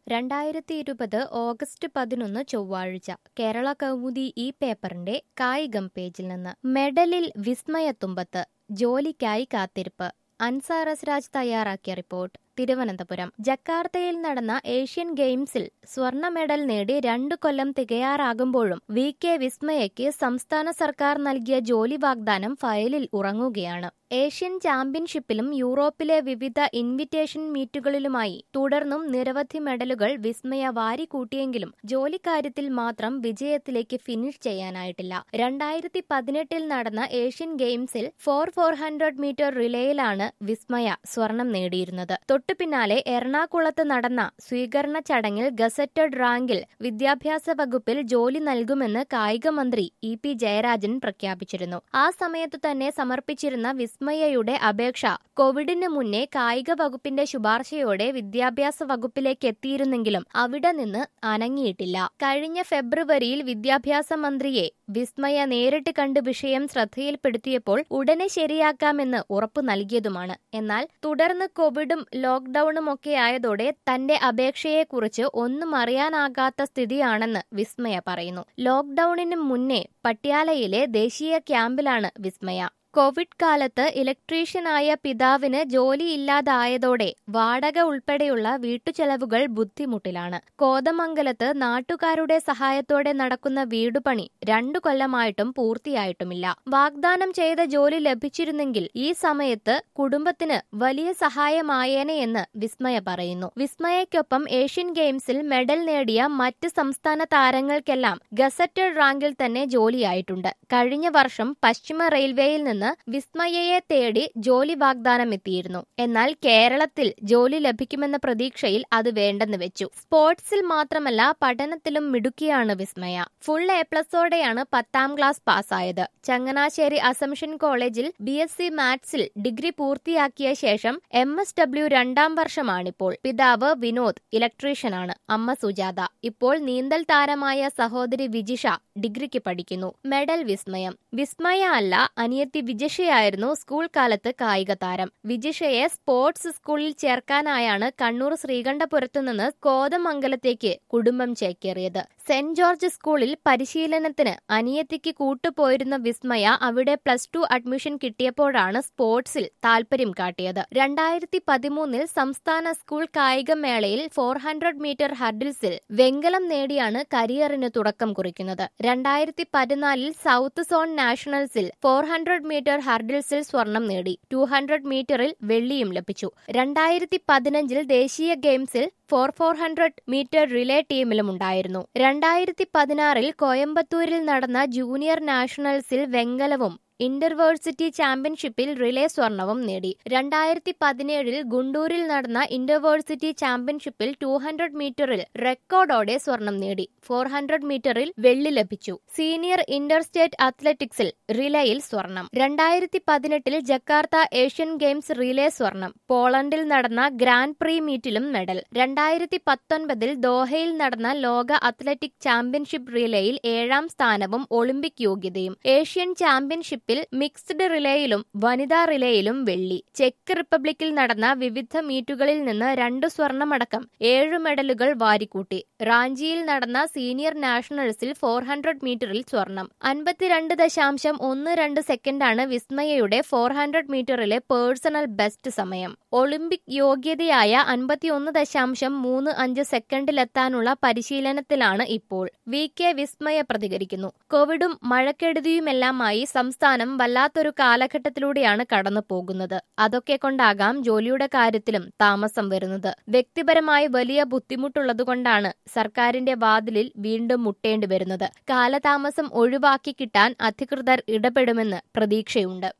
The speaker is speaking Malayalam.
രണ്ടായിരത്തി ഇരുപത് ഓഗസ്റ്റ് പതിനൊന്ന് ചൊവ്വാഴ്ച കേരള കൗമുദി ഈ പേപ്പറിന്റെ കായികം പേജിൽ നിന്ന് മെഡലിൽ വിസ്മയത്തുമ്പത്ത് ജോലിക്കായി കാത്തിരിപ്പ് അൻസാർ അസ്രാജ് തയ്യാറാക്കിയ റിപ്പോർട്ട് തിരുവനന്തപുരം ജക്കാർത്തയിൽ നടന്ന ഏഷ്യൻ ഗെയിംസിൽ സ്വർണ്ണ മെഡൽ നേടി രണ്ടു കൊല്ലം തികയാറാകുമ്പോഴും വി കെ വിസ്മയയ്ക്ക് സംസ്ഥാന സർക്കാർ നൽകിയ ജോലി വാഗ്ദാനം ഫയലിൽ ഉറങ്ങുകയാണ് ഏഷ്യൻ ചാമ്പ്യൻഷിപ്പിലും യൂറോപ്പിലെ വിവിധ ഇൻവിറ്റേഷൻ മീറ്റുകളിലുമായി തുടർന്നും നിരവധി മെഡലുകൾ വിസ്മയ വാരിക്കൂട്ടിയെങ്കിലും ജോലിക്കാര്യത്തിൽ മാത്രം വിജയത്തിലേക്ക് ഫിനിഷ് ചെയ്യാനായിട്ടില്ല രണ്ടായിരത്തി പതിനെട്ടിൽ നടന്ന ഏഷ്യൻ ഗെയിംസിൽ ഫോർ ഫോർ ഹൺഡ്രഡ് മീറ്റർ റിലേയിലാണ് വിസ്മയ സ്വർണം നേടിയിരുന്നത് തൊട്ടു പിന്നാലെ എറണാകുളത്ത് നടന്ന സ്വീകരണ ചടങ്ങിൽ ഗസറ്റഡ് റാങ്കിൽ വിദ്യാഭ്യാസ വകുപ്പിൽ ജോലി നൽകുമെന്ന് കായിക മന്ത്രി ഇ പി ജയരാജൻ പ്രഖ്യാപിച്ചിരുന്നു ആ സമയത്തു തന്നെ സമർപ്പിച്ചിരുന്ന വിസ്മയയുടെ അപേക്ഷ കോവിഡിന് മുന്നേ കായിക വകുപ്പിന്റെ ശുപാർശയോടെ വിദ്യാഭ്യാസ വകുപ്പിലേക്ക് എത്തിയിരുന്നെങ്കിലും അവിടെ നിന്ന് അനങ്ങിയിട്ടില്ല കഴിഞ്ഞ ഫെബ്രുവരിയിൽ വിദ്യാഭ്യാസ മന്ത്രിയെ വിസ്മയ നേരിട്ട് കണ്ട് വിഷയം ശ്രദ്ധയിൽപ്പെടുത്തിയപ്പോൾ ഉടനെ ശരിയാക്കാമെന്ന് ഉറപ്പു നൽകിയതുമാണ് എന്നാൽ തുടർന്ന് കോവിഡും ലോക്ഡൌണും ഒക്കെ ആയതോടെ തന്റെ അപേക്ഷയെക്കുറിച്ച് ഒന്നും അറിയാനാകാത്ത സ്ഥിതിയാണെന്ന് വിസ്മയ പറയുന്നു ലോക്ഡൌണിന് മുന്നേ പട്യാലയിലെ ദേശീയ ക്യാമ്പിലാണ് വിസ്മയ കോവിഡ് കാലത്ത് ഇലക്ട്രീഷ്യനായ പിതാവിന് ജോലിയില്ലാതായതോടെ വാടക ഉൾപ്പെടെയുള്ള വീട്ടുചെലവുകൾ ബുദ്ധിമുട്ടിലാണ് കോതമംഗലത്ത് നാട്ടുകാരുടെ സഹായത്തോടെ നടക്കുന്ന വീടുപണി രണ്ടു കൊല്ലമായിട്ടും പൂർത്തിയായിട്ടുമില്ല വാഗ്ദാനം ചെയ്ത ജോലി ലഭിച്ചിരുന്നെങ്കിൽ ഈ സമയത്ത് കുടുംബത്തിന് വലിയ സഹായമായേനെ എന്ന് വിസ്മയ പറയുന്നു വിസ്മയയ്ക്കൊപ്പം ഏഷ്യൻ ഗെയിംസിൽ മെഡൽ നേടിയ മറ്റ് സംസ്ഥാന താരങ്ങൾക്കെല്ലാം ഗസറ്റഡ് റാങ്കിൽ തന്നെ ജോലിയായിട്ടുണ്ട് കഴിഞ്ഞ വർഷം പശ്ചിമ റെയിൽവേയിൽ നിന്ന് വിസ്മയയെ തേടി ജോലി വാഗ്ദാനം എത്തിയിരുന്നു എന്നാൽ കേരളത്തിൽ ജോലി ലഭിക്കുമെന്ന പ്രതീക്ഷയിൽ അത് വേണ്ടെന്ന് വെച്ചു സ്പോർട്സിൽ മാത്രമല്ല പഠനത്തിലും മിടുക്കിയാണ് വിസ്മയ ഫുൾ എ പ്ലസോടെയാണ് പത്താം ക്ലാസ് പാസ്സായത് ചങ്ങനാശ്ശേരി അസംഷൻ കോളേജിൽ ബി എസ് സി മാത്സിൽ ഡിഗ്രി പൂർത്തിയാക്കിയ ശേഷം എം എസ് ഡബ്ല്യു രണ്ടാം വർഷമാണിപ്പോൾ പിതാവ് വിനോദ് ഇലക്ട്രീഷ്യനാണ് അമ്മ സുജാത ഇപ്പോൾ നീന്തൽ താരമായ സഹോദരി വിജിഷ ഡിഗ്രിക്ക് പഠിക്കുന്നു മെഡൽ വിസ്മയം വിസ്മയ അല്ല അനിയത്തി വിജിഷയായിരുന്നു സ്കൂൾ കാലത്ത് കായിക താരം വിജിഷയെ സ്പോർട്സ് സ്കൂളിൽ ചേർക്കാനായാണ് കണ്ണൂർ ശ്രീകണ്ഠപുരത്തു നിന്ന് കോതമംഗലത്തേക്ക് കുടുംബം ചേക്കേറിയത് സെന്റ് ജോർജ് സ്കൂളിൽ പരിശീലനത്തിന് അനിയത്തിക്ക് കൂട്ടുപോയിരുന്ന വിസ്മയ അവിടെ പ്ലസ് ടു അഡ്മിഷൻ കിട്ടിയപ്പോഴാണ് സ്പോർട്സിൽ താൽപര്യം കാട്ടിയത് രണ്ടായിരത്തി പതിമൂന്നിൽ സംസ്ഥാന സ്കൂൾ കായികമേളയിൽ ഫോർ ഹൺഡ്രഡ് മീറ്റർ ഹർഡിൽസിൽ വെങ്കലം നേടിയാണ് കരിയറിന് തുടക്കം കുറിക്കുന്നത് രണ്ടായിരത്തി പതിനാലിൽ സൗത്ത് സോൺ നാഷണൽസിൽ ഫോർ ഹൺഡ്രഡ് മീറ്റർ ഹർഡിൽസിൽ സ്വർണം നേടി ടു ഹൺഡ്രഡ് മീറ്ററിൽ വെള്ളിയും ലഭിച്ചു രണ്ടായിരത്തി പതിനഞ്ചിൽ ദേശീയ ഗെയിംസിൽ four four hundred metre relay ടീമിലുമുണ്ടായിരുന്നു രണ്ടായിരത്തി പതിനാറിൽ കോയമ്പത്തൂരിൽ നടന്ന ജൂനിയർ നാഷണൽസിൽ വെങ്കലവും ഇന്റർവേഴ്സിറ്റി ചാമ്പ്യൻഷിപ്പിൽ റിലേ സ്വർണവും നേടി രണ്ടായിരത്തി പതിനേഴിൽ ഗുണ്ടൂരിൽ നടന്ന ഇന്റർവേഴ്സിറ്റി ചാമ്പ്യൻഷിപ്പിൽ ടു ഹൺഡ്രഡ് മീറ്ററിൽ റെക്കോർഡോടെ സ്വർണം നേടി ഫോർ ഹൺഡ്രഡ് മീറ്ററിൽ വെള്ളി ലഭിച്ചു സീനിയർ ഇന്റർ സ്റ്റേറ്റ് അത്ലറ്റിക്സിൽ റിലേയിൽ സ്വർണം രണ്ടായിരത്തി പതിനെട്ടിൽ ജക്കാർത്ത ഏഷ്യൻ ഗെയിംസ് റിലേ സ്വർണം പോളണ്ടിൽ നടന്ന ഗ്രാൻഡ് പ്രീ മീറ്റിലും മെഡൽ രണ്ടായിരത്തി പത്തൊൻപതിൽ ദോഹയിൽ നടന്ന ലോക അത്ലറ്റിക് ചാമ്പ്യൻഷിപ്പ് റിലേയിൽ ഏഴാം സ്ഥാനവും ഒളിമ്പിക് യോഗ്യതയും ഏഷ്യൻ ചാമ്പ്യൻഷിപ്പ് ഷിപ്പിൽ മിക്സ്ഡ് റിലേയിലും വനിതാ റിലേയിലും വെള്ളി ചെക്ക് റിപ്പബ്ലിക്കിൽ നടന്ന വിവിധ മീറ്റുകളിൽ നിന്ന് രണ്ട് സ്വർണമടക്കം ഏഴ് മെഡലുകൾ വാരിക്കൂട്ടി റാഞ്ചിയിൽ നടന്ന സീനിയർ നാഷണൽസിൽ ഫോർ ഹൺഡ്രഡ് മീറ്ററിൽ സ്വർണം അൻപത്തിരണ്ട് ദശാംശം ഒന്ന് രണ്ട് സെക്കൻഡാണ് വിസ്മയയുടെ ഫോർ ഹൺഡ്രഡ് മീറ്ററിലെ പേഴ്സണൽ ബെസ്റ്റ് സമയം ഒളിമ്പിക് യോഗ്യതയായ അൻപത്തിയൊന്ന് ദശാംശം മൂന്ന് അഞ്ച് സെക്കൻഡിലെത്താനുള്ള പരിശീലനത്തിലാണ് ഇപ്പോൾ വി കെ വിസ്മയ പ്രതികരിക്കുന്നു കോവിഡും മഴക്കെടുതിയുമെല്ലാമായി സംസ്ഥാനം വല്ലാത്തൊരു കാലഘട്ടത്തിലൂടെയാണ് കടന്നു പോകുന്നത് അതൊക്കെ കൊണ്ടാകാം ജോലിയുടെ കാര്യത്തിലും താമസം വരുന്നത് വ്യക്തിപരമായി വലിയ ബുദ്ധിമുട്ടുള്ളതുകൊണ്ടാണ് സർക്കാരിന്റെ വാതിലിൽ വീണ്ടും മുട്ടേണ്ടി വരുന്നത് കാലതാമസം ഒഴിവാക്കി കിട്ടാൻ അധികൃതർ ഇടപെടുമെന്ന് പ്രതീക്ഷയുണ്ട്